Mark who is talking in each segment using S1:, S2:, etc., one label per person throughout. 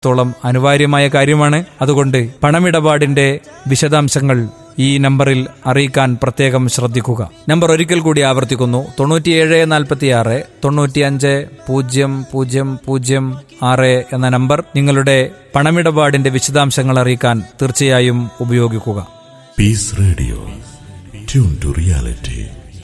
S1: ത്തോളം അനിവാര്യമായ കാര്യമാണ് അതുകൊണ്ട് പണമിടപാടിന്റെ വിശദാംശങ്ങൾ ഈ നമ്പറിൽ അറിയിക്കാൻ പ്രത്യേകം ശ്രദ്ധിക്കുക നമ്പർ ഒരിക്കൽ കൂടി ആവർത്തിക്കുന്നു തൊണ്ണൂറ്റിയേഴ് നാൽപ്പത്തിയാറ് തൊണ്ണൂറ്റിയഞ്ച് പൂജ്യം പൂജ്യം പൂജ്യം ആറ് എന്ന നമ്പർ നിങ്ങളുടെ പണമിടപാടിന്റെ വിശദാംശങ്ങൾ അറിയിക്കാൻ തീർച്ചയായും ഉപയോഗിക്കുക
S2: peace radio tune to reality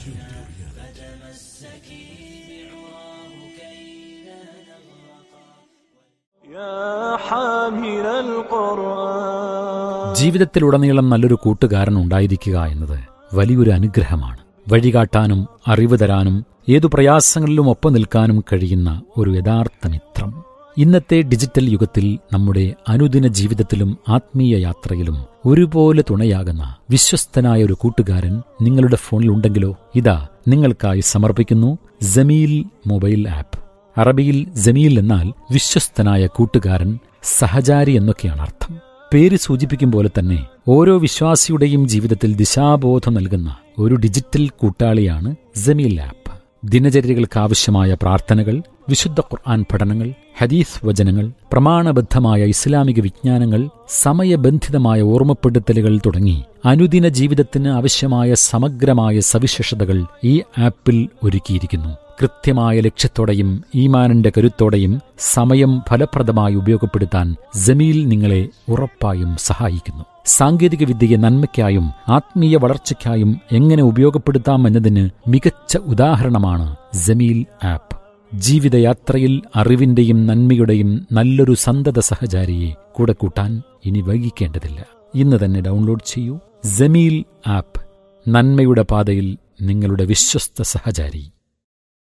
S3: ജീവിതത്തിലുടനീളം നല്ലൊരു കൂട്ടുകാരൻ ഉണ്ടായിരിക്കുക എന്നത് വലിയൊരു അനുഗ്രഹമാണ് വഴികാട്ടാനും അറിവ് തരാനും ഏതു പ്രയാസങ്ങളിലും ഒപ്പം നിൽക്കാനും കഴിയുന്ന ഒരു യഥാർത്ഥ മിത്രം ഇന്നത്തെ ഡിജിറ്റൽ യുഗത്തിൽ നമ്മുടെ അനുദിന ജീവിതത്തിലും ആത്മീയ യാത്രയിലും ഒരുപോലെ തുണയാകുന്ന വിശ്വസ്തനായ ഒരു കൂട്ടുകാരൻ നിങ്ങളുടെ ഫോണിൽ ഉണ്ടെങ്കിലോ ഇതാ നിങ്ങൾക്കായി സമർപ്പിക്കുന്നു ജമീൽ മൊബൈൽ ആപ്പ് അറബിയിൽ ജമീൽ എന്നാൽ വിശ്വസ്തനായ കൂട്ടുകാരൻ സഹചാരി എന്നൊക്കെയാണ് അർത്ഥം പേര് സൂചിപ്പിക്കും പോലെ തന്നെ ഓരോ വിശ്വാസിയുടെയും ജീവിതത്തിൽ ദിശാബോധം നൽകുന്ന ഒരു ഡിജിറ്റൽ കൂട്ടാളിയാണ് ജമീൽ ആപ്പ് ദിനചര്യകൾക്ക് ആവശ്യമായ പ്രാർത്ഥനകൾ വിശുദ്ധ ഖുർആൻ പഠനങ്ങൾ ഹദീസ് വചനങ്ങൾ പ്രമാണബദ്ധമായ ഇസ്ലാമിക വിജ്ഞാനങ്ങൾ സമയബന്ധിതമായ ഓർമ്മപ്പെടുത്തലുകൾ തുടങ്ങി അനുദിന ജീവിതത്തിന് ആവശ്യമായ സമഗ്രമായ സവിശേഷതകൾ ഈ ആപ്പിൽ ഒരുക്കിയിരിക്കുന്നു കൃത്യമായ ലക്ഷ്യത്തോടെയും ഈമാനിന്റെ കരുത്തോടെയും സമയം ഫലപ്രദമായി ഉപയോഗപ്പെടുത്താൻ ജമീൽ നിങ്ങളെ ഉറപ്പായും സഹായിക്കുന്നു സാങ്കേതിക വിദ്യയെ നന്മയ്ക്കായും ആത്മീയ വളർച്ചയ്ക്കായും എങ്ങനെ ഉപയോഗപ്പെടുത്താം എന്നതിന് മികച്ച ഉദാഹരണമാണ് ജമീൽ ആപ്പ് ജീവിതയാത്രയിൽ അറിവിന്റെയും നന്മയുടെയും നല്ലൊരു സന്തത സഹചാരിയെ കൂടെ കൂട്ടാൻ ഇനി വൈകിക്കേണ്ടതില്ല ഇന്ന് തന്നെ ഡൗൺലോഡ് ചെയ്യൂ ജമീൽ ആപ്പ് നന്മയുടെ പാതയിൽ നിങ്ങളുടെ വിശ്വസ്ത സഹചാരി